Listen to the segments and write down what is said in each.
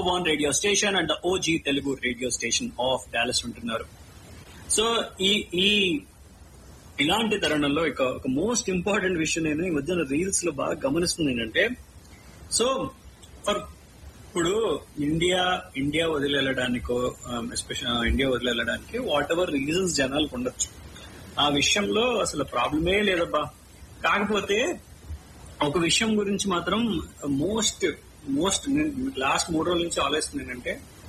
number one radio station and the OG Telugu radio station of Dallas ఉంటున్నారు so ఈ ఈ ఇలాంటి తరుణంలో ఇక ఒక మోస్ట్ ఇంపార్టెంట్ విషయం నేను ఈ మధ్యన రీల్స్ లో బాగా గమనిస్తుంది ఏంటంటే సో ఫర్ ఇప్పుడు ఇండియా ఇండియా వదిలి వెళ్ళడానికో ఎస్పెషల్ ఇండియా వదిలి వెళ్ళడానికి వాట్ ఎవర్ రీజన్స్ జనాలకు ఉండొచ్చు ఆ విషయంలో అసలు ప్రాబ్లమే లేదబ్బా కాకపోతే ఒక విషయం గురించి మాత్రం మోస్ట్ మోస్ట్ లాస్ట్ మూడు రోజుల నుంచి ఆలోచిస్తుంది ఏంటంటే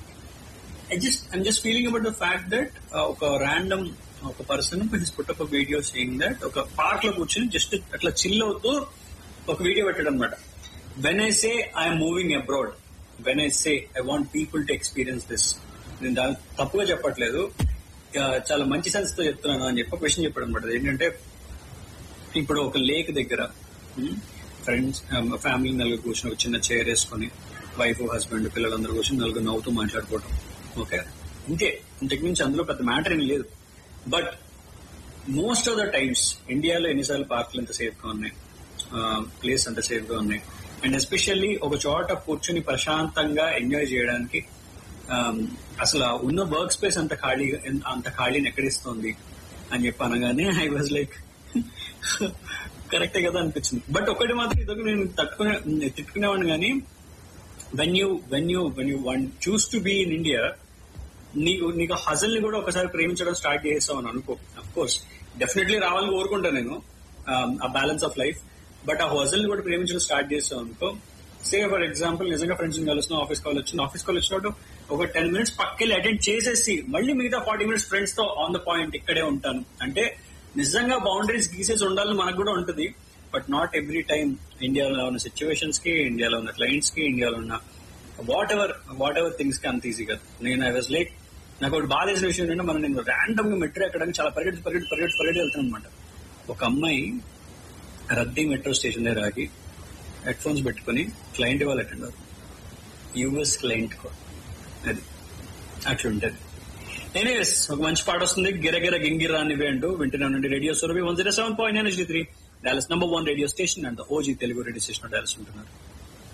I just I'm just feeling about the fact that ఒక ర్యాండమ్ ఒక person his put up video saying that ఒక పార్క్ లో కూర్చొని జస్ట్ అట్లా చిల్ అవుతూ ఒక వీడియో పెట్టడం అనమాట when I say I'm moving abroad when I say I want people to experience this నేను దాన్ని తప్పుగా చెప్పట్లేదు ఆ, చాలా మంచి సెన్స్ తో చెప్తున్నాను అని చెప్పి ఒక విషయం చెప్పడం అనమాట ఏంటంటే ఇప్పుడు ఒక లేక్ దగ్గర ఫ్రెండ్స్ ఫ్యామిలీ నలుగురు కూర్చొని ఒక చిన్న చైర్ వేసుకొని వైఫ్ హస్బెండ్ పిల్లలందరూ కూర్చొని నలుగురు నవ్వుతూ మాట్లాడుకోవటం ఓకే ఇంతే ఇంతకు మించి అందులో పెద్ద మ్యాటర్ ఏం లేదు but most of the times ఇండియాలో ఎన్నిసార్లు పార్కులు ఎంత సేఫ్ గా ఉన్నాయి ప్లేస్ అంత సేఫ్ గా ఉన్నాయి అండ్ ఎస్పెషల్లీ ఒక చోట కూర్చుని ప్రశాంతంగా ఎంజాయ్ చేయడానికి um, అసలు ఆ ఉన్న వర్క్ స్పేస్ అంత ఖాళీ అంత ఖాళీని ఎక్కడిస్తుంది అని చెప్పి అనగానే ఐ వాజ్ లైక్ కరెక్టే కదా అనిపించింది బట్ ఒకటి మాత్రం ఇదొక నేను తట్టుకునే తిట్టుకునేవాడిని కానీ when you when you when you one choose to be in India నీకు నీకు హజల్ ని కూడా ఒకసారి ప్రేమించడం స్టార్ట్ చేస్తావు అని అనుకో అఫ్ కోర్స్ డెఫినెట్లీ రావాలని కోరుకుంటా నేను um, ఆ బ్యాలెన్స్ ఆఫ్ లైఫ్ బట్ ఆ హజల్ ని కూడా ప్రేమించడం స్టార్ట్ చేస్తావు అనుకో సే ఫర్ ఎగ్జాంపుల్ నిజంగా ఫ్రెండ్స్ కలుస్తున్నాం ఆఫీస్ కాల్ వచ్చిన ఆఫీస్ కాల్ వచ్చినట్టు ఒక టెన్ మినిట్స్ పక్కెళ్ళి అటెండ్ చేసేసి మళ్ళీ మిగతా ఫార్టీ మినిట్స్ ఫ్రెండ్స్ తో ఆన్ ద పాయింట్ ఇక్కడే ఉంటాను అంటే నిజంగా బౌండరీస్ గీసేసి ఉండాలని మనకు కూడా ఉంటుంది బట్ నాట్ ఎవ్రీ టైం ఇండియాలో ఉన్న సిచ్యువేషన్స్ కి ఇండియాలో ఉన్న క్లయింట్స్ కి ఇండియాలో ఉన్న whatever whatever things కి అంత ఈజీ కదా నేను ఐ వాజ్ లైక్ నాకు ఒకటి బాధ వేసిన విషయం ఏంటంటే మనం నేను ర్యాండమ్ గా మెట్రో ఎక్కడానికి చాలా పరిగెత్తి పరిగెత్తి పరిగెత్తి పరిగెత్తి వెళ్తాను అనమాట ఒక అమ్మాయి రద్దీ మెట్రో స్టేషన్ దగ్గర ఆగి హెడ్ ఫోన్స్ పెట్టుకుని క్లయింట్ వాళ్ళు అటెండ్ అవుతారు యూఎస్ క్లయింట్ కూడా అది అట్లా ఉంటది ఎనీవేస్ ఒక మంచి పాట వస్తుంది గిరగిర గింగిరా అని అంటూ వింటున్నా నుండి radio Surabhi one zero seven point nine three Dallas number one radio station and OG Telugu radio station Dallas ఉంటున్నారు